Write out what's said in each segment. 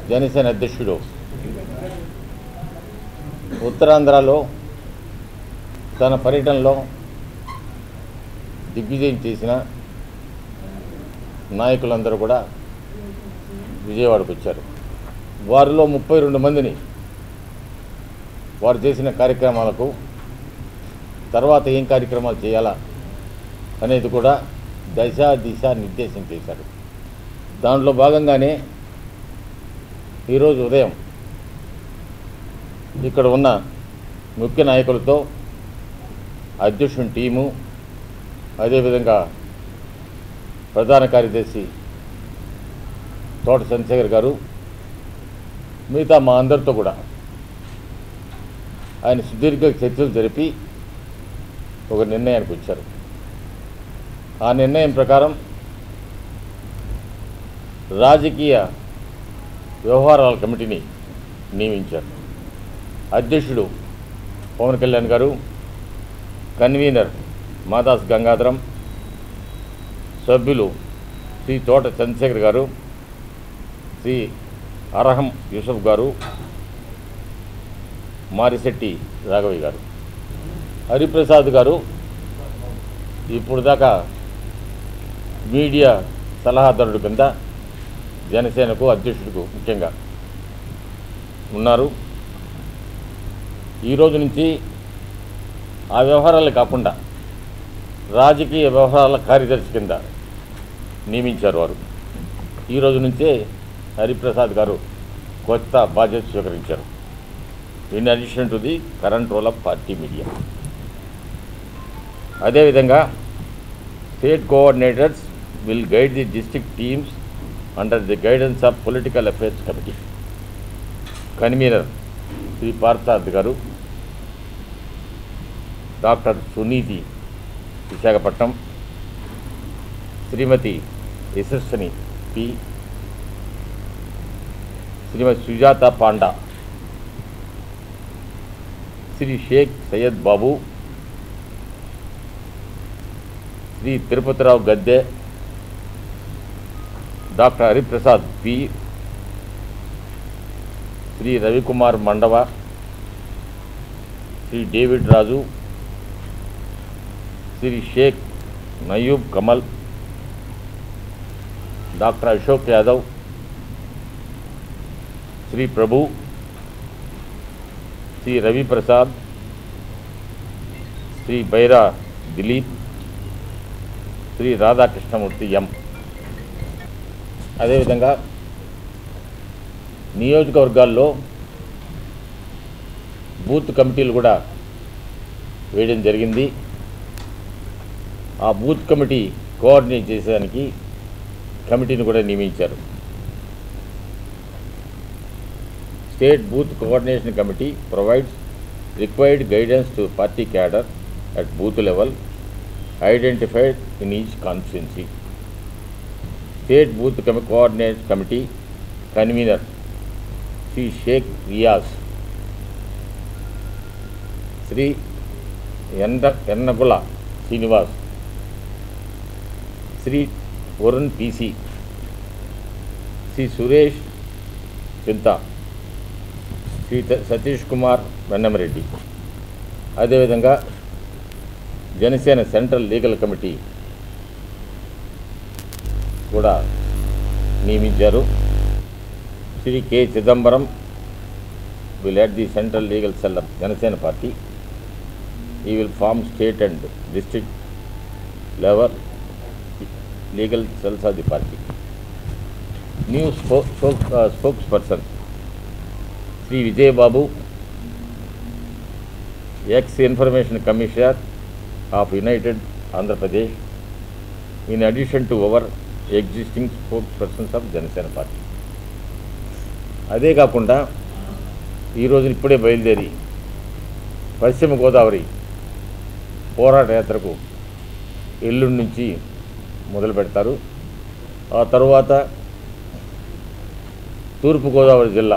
జనసేన అధ్యక్షుడు ఉత్తరాంధ్రలో తన పర్యటనలో దిగ్విజయం చేసిన నాయకులందరూ కూడా విజయవాడకు వచ్చారు వారిలో ముప్పై రెండు మందిని వారు చేసిన కార్యక్రమాలకు తర్వాత ఏం కార్యక్రమాలు చేయాలా అనేది కూడా దశ దిశ నిర్దేశం చేశారు దాంట్లో భాగంగానే ఈరోజు ఉదయం ఇక్కడ ఉన్న ముఖ్య నాయకులతో అధ్యక్షుని టీము అదేవిధంగా ప్రధాన కార్యదర్శి తోట చంద్రశేఖర్ గారు మిగతా మా అందరితో కూడా ఆయన సుదీర్ఘ చర్చలు జరిపి ఒక నిర్ణయానికి వచ్చారు ఆ నిర్ణయం ప్రకారం రాజకీయ వ్యవహారాల కమిటీని నియమించారు అధ్యక్షుడు పవన్ కళ్యాణ్ గారు కన్వీనర్ మాదాస్ గంగాధరం సభ్యులు శ్రీ తోట చంద్రశేఖర్ గారు శ్రీ అరహం యూసఫ్ గారు మారిశెట్టి రాఘవయ్య గారు హరిప్రసాద్ గారు ఇప్పుడు దాకా మీడియా సలహాదారుడు కింద జనసేనకు అధ్యక్షుడికి ముఖ్యంగా ఉన్నారు ఈరోజు నుంచి ఆ వ్యవహారాలు కాకుండా రాజకీయ వ్యవహారాల కార్యదర్శి కింద నియమించారు వారు ఈరోజు నుంచే హరిప్రసాద్ గారు కొత్త బాధ్యత స్వీకరించారు in addition to the current role of party media అదేవిధంగా state coordinators will guide the district teams under the guidance of political affairs committee convener Shri Partharth garu doctor Suneethi Visakhapatnam Shrimati Yashaswini P Shrimati Sujatha Panda Shri Sheikh Syed Babu Shri Tirupatirao Gadde doctor Hariprasad P Shri Ravikumar Mandava Shri David Raju Shri Sheikh Nayub Kamal doctor Ashok Yadav Shri Prabhu Shri Raviprasad Shri Baira Dilip Shri Radhakrishnamurthy M అదేవిధంగా నియోజకవర్గాల్లో booth కమిటీలు కూడా వేయడం జరిగింది ఆ booth committee coordinate చేసేదానికి కమిటీని కూడా నియమించారు state booth coordination committee provides required guidance to party cadre at booth level identified in each constituency state booth కమి coordinate committee convener Shri Sheikh Riyaz Shri Enda Ennagula Srinivas Shri Varun PC Shri Suresh Chinta Shri త- సతీష్ కుమార్ వెన్నమరెడ్డి అదేవిధంగా జనసేన సెంట్రల్ లీగల్ కమిటీ కూడా నియమించారు Shri K Chidambaram will head the central legal cell of Janasena party he will form state and district level legal cells of the party new స్పో spokesperson Shri Vijayababu ex information commissioner of united Andhra Pradesh in addition to our existing spokespersons of Janasena party అదే కాకుండా ఈరోజు ఇప్పుడే బయలుదేరి పశ్చిమ గోదావరి పోరాట యాత్రకు ఎల్లుండి నుంచి మొదలు పెడతారు ఆ తరువాత తూర్పుగోదావరి జిల్లా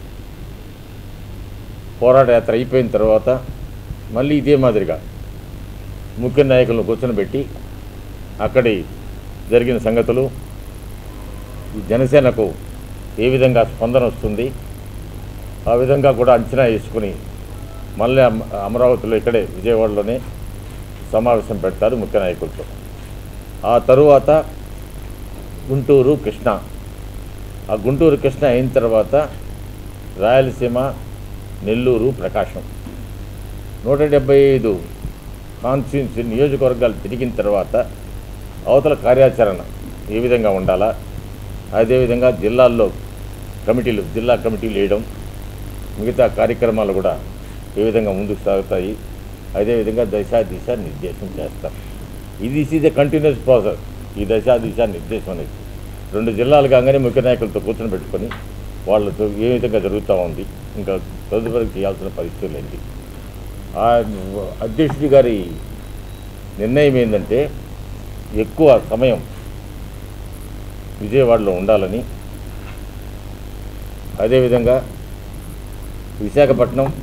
పోరాట యాత్ర అయిపోయిన తర్వాత మళ్ళీ ఇదే మాదిరిగా ముఖ్య నాయకులను కూర్చొని అక్కడి జరిగిన సంగతులు ఈ జనసేనకు ఏ విధంగా స్పందన వస్తుంది ఆ విధంగా కూడా అంచనా వేసుకుని మళ్ళీ అమ- అమరావతిలో ఇక్కడే విజయవాడలోనే సమావేశం పెడతారు ముఖ్య నాయకులతో ఆ తరువాత గుంటూరు కృష్ణ ఆ గుంటూరు కృష్ణ అయిన తర్వాత రాయలసీమ నెల్లూరు ప్రకాశం నూట డెబ్బై ఐదు కాన్స్టిట్యూన్సీ నియోజకవర్గాలు తిరిగిన తర్వాత అవతల కార్యాచరణ ఏ విధంగా ఉండాలా అదేవిధంగా జిల్లాల్లో కమిటీలు జిల్లా కమిటీలు వేయడం మిగతా కార్యక్రమాలు కూడా ఏ విధంగా ముందుకు సాగుతాయి అదేవిధంగా దశ దిశ నిర్దేశం చేస్తాం ఇది ఈజ్ ఎ కంటిన్యూస్ ప్రాసెస్ ఈ దశ దిశ నిర్దేశం అనేది రెండు జిల్లాలు కాగానే ముఖ్య నాయకులతో కూర్చొని పెట్టుకొని వాళ్ళతో ఏ విధంగా జరుగుతూ ఉంది ఇంకా తదుపరి చేయాల్సిన పరిస్థితులు ఏంటి ఆ అధ్యక్షుడి గారి నిర్ణయం ఏంటంటే ఎక్కువ సమయం విజయవాడలో ఉండాలని అదేవిధంగా విశాఖపట్నం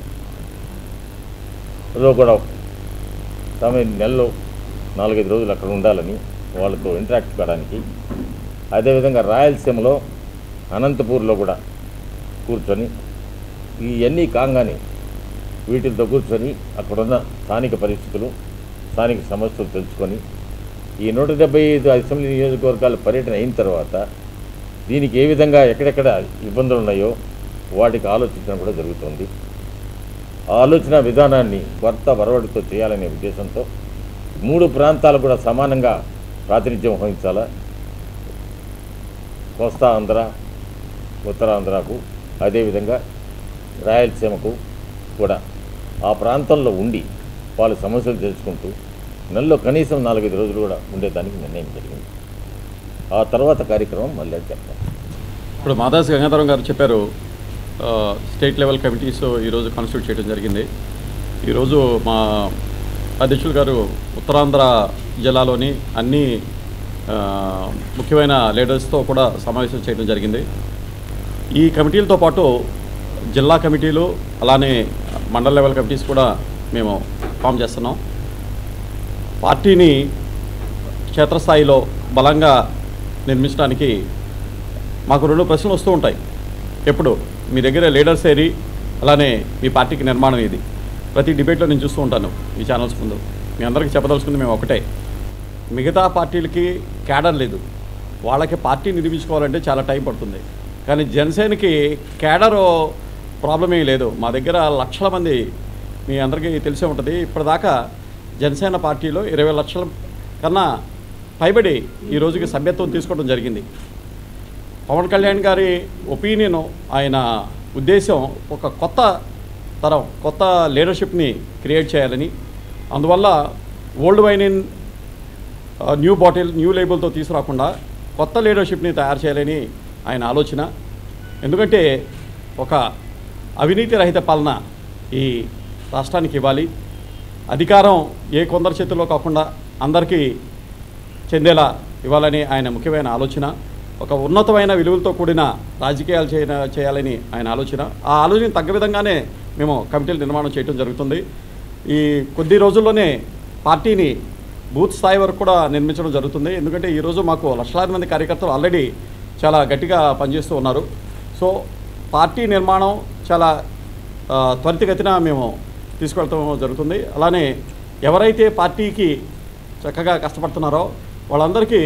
లో కూడా సమయం నెలలో నాలుగైదు రోజులు అక్కడ ఉండాలని వాళ్ళతో ఇంటరాక్ట్ కావడానికి అదేవిధంగా రాయలసీమలో అనంతపూర్లో కూడా కూర్చొని ఇవన్నీ కాగానే వీటితో కూర్చొని అక్కడున్న స్థానిక పరిస్థితులు స్థానిక సమస్యలు తెలుసుకొని ఈ నూట డెబ్బై ఐదు అసెంబ్లీ నియోజకవర్గాల పర్యటన అయిన తర్వాత దీనికి ఏ విధంగా ఎక్కడెక్కడ ఇబ్బందులు ఉన్నాయో వాటికి ఆలోచించడం కూడా జరుగుతుంది ఆ ఆలోచన విధానాన్ని కొత్త వరవడితో చేయాలనే ఉద్దేశంతో మూడు ప్రాంతాలు కూడా సమానంగా ప్రాతినిధ్యం వహించాలా కోస్తా ఆంధ్ర ఉత్తరాంధ్రకు అదేవిధంగా రాయలసీమకు కూడా ఆ ప్రాంతంలో ఉండి వాళ్ళ సమస్యలు తెలుసుకుంటూ నెలలో కనీసం నాలుగైదు రోజులు కూడా ఉండేదానికి నిర్ణయం జరిగింది ఆ తర్వాత కార్యక్రమం మళ్ళీ చెప్తాం ఇప్పుడు మాదాస్ గంగాధరం గారు చెప్పారు ఆ, స్టేట్ లెవెల్ కమిటీస్ ఈరోజు కాన్స్టిట్యూట్ చేయడం జరిగింది ఈరోజు మా అధ్యక్షులు గారు ఉత్తరాంధ్ర జిల్లాలోని అన్ని ఆ, ముఖ్యమైన లీడర్స్తో కూడా సమావేశం చేయడం జరిగింది ఈ కమిటీలతో పాటు జిల్లా కమిటీలు అలానే మండల లెవెల్ కమిటీస్ కూడా మేము ఫామ్ చేస్తున్నాం పార్టీని క్షేత్రస్థాయిలో బలంగా నిర్మించడానికి మాకు రెండు ప్రశ్నలు వస్తూ ఉంటాయి ఎప్పుడు మీ దగ్గర లీడర్స్ ఏరి అలానే మీ పార్టీకి నిర్మాణం ఇది ప్రతి డిబేట్లో నేను చూస్తూ ఉంటాను ఈ ఛానల్స్ ముందు మీ అందరికీ చెప్పదలుచుకుంది మేము ఒకటే మిగతా పార్టీలకి క్యాడర్ లేదు వాళ్ళకి పార్టీ నిర్మించుకోవాలంటే చాలా టైం పడుతుంది కానీ జనసేనకి క్యాడర్ ప్రాబ్లం ఏం లేదు మా దగ్గర లక్షల మంది మీ అందరికీ తెలిసే ఉంటుంది ఇప్పటిదాకా జనసేన పార్టీలో ఇరవై లక్షల కన్నా పైబడి ఈ రోజుకి సభ్యత్వం తీసుకోవడం జరిగింది పవన్ కళ్యాణ్ గారి ఒపీనియన్ ఆయన ఉద్దేశం ఒక కొత్త తరం కొత్త లీడర్షిప్ని క్రియేట్ చేయాలని అందువల్ల old wine in new bottle new లేబుల్తో తీసుకురాకుండా కొత్త లీడర్షిప్ని తయారు చేయాలని ఆయన ఆలోచన ఎందుకంటే ఒక అవినీతి రహిత పాలన ఈ రాష్ట్రానికి ఇవ్వాలి అధికారం ఏ కొందరి చేతుల్లో కాకుండా అందరికీ చెందేలా ఇవ్వాలని ఆయన ముఖ్యమైన ఆలోచన ఒక ఉన్నతమైన విలువలతో కూడిన రాజకీయాలు చేయ చేయాలని ఆయన ఆలోచన ఆ ఆలోచన తగ్గ విధంగానే మేము కమిటీలు నిర్మాణం చేయడం జరుగుతుంది ఈ కొద్ది రోజుల్లోనే పార్టీని బూత్ స్థాయి వరకు కూడా నిర్మించడం జరుగుతుంది ఎందుకంటే ఈరోజు మాకు లక్షలాది మంది కార్యకర్తలు ఆల్రెడీ చాలా గట్టిగా పనిచేస్తూ ఉన్నారు సో పార్టీ నిర్మాణం చాలా ఆ, త్వరితగతిన మేము తీసుకెళ్తాం జరుగుతుంది అలానే ఎవరైతే పార్టీకి చక్కగా కష్టపడుతున్నారో వాళ్ళందరికీ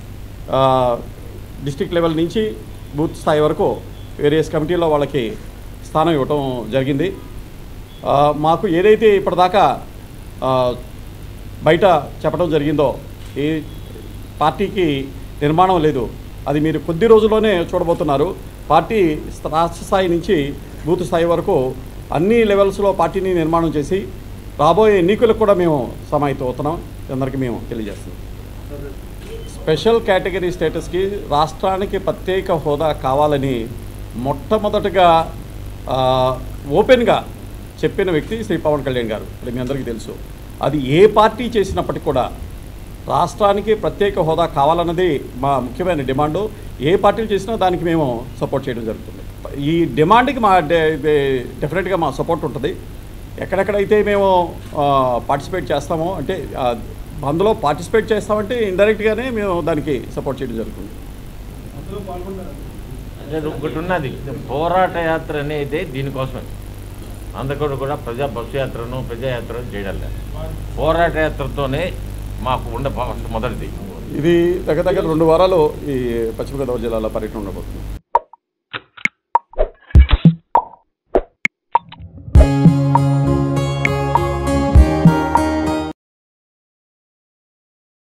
డిస్ట్రిక్ట్ లెవెల్ నుంచి బూత్ స్థాయి వరకు వేరియస్ కమిటీలో వాళ్ళకి స్థానం ఇవ్వటం జరిగింది ఆ, మాకు ఏదైతే ఇప్పటిదాకా ఆ, బయట చెప్పడం జరిగిందో ఈ పార్టీకి నిర్మాణం లేదు అది మీరు కొద్ది రోజుల్లోనే చూడబోతున్నారు పార్టీ స్థ- రాష్ట్ర స్థాయి నుంచి బూత్ స్థాయి వరకు అన్ని లెవెల్స్లో పార్టీని నిర్మాణం చేసి రాబోయే ఎన్నికలకు కూడా మేము సమాహితం అవుతున్నాం అందరికీ మేము తెలియజేస్తున్నాం స్పెషల్ కేటగిరీ స్టేటస్కి రాష్ట్రానికి ప్రత్యేక హోదా కావాలని మొట్టమొదటగా ఆ, ఓపెన్గా చెప్పిన వ్యక్తి శ్రీ పవన్ కళ్యాణ్ గారు అది మీ అందరికీ తెలుసు అది ఏ పార్టీ చేసినప్పటికీ కూడా రాష్ట్రానికి ప్రత్యేక హోదా కావాలన్నది మా ముఖ్యమైన డిమాండు ఏ పార్టీలు చేసినా దానికి మేము సపోర్ట్ చేయడం జరుగుతుంది ఈ డిమాండ్కి మా డెఫినెట్గా మా సపోర్ట్ ఉంటుంది ఎక్కడెక్కడైతే మేము పార్టిసిపేట్ చేస్తామో అంటే ఆ, అందులో పార్టిసిపేట్ చేస్తామంటే ఇండైరెక్ట్గానే మేము దానికి సపోర్ట్ చేయడం జరుగుతుంది లేదు, ఒకటి ఉన్నది పోరాట యాత్ర అనేది దీనికోసమే అందుకని కూడా ప్రజా బస్సు యాత్రను ప్రజాయాత్రను చేయడం లేదు పోరాట యాత్రతోనే మాకు ఉండే మొదటిది ఇది దగ్గర దగ్గర రెండు వారాలు ఈ పశ్చిమ గోదావరి జిల్లాలో పర్యటన ఉండబోతుంది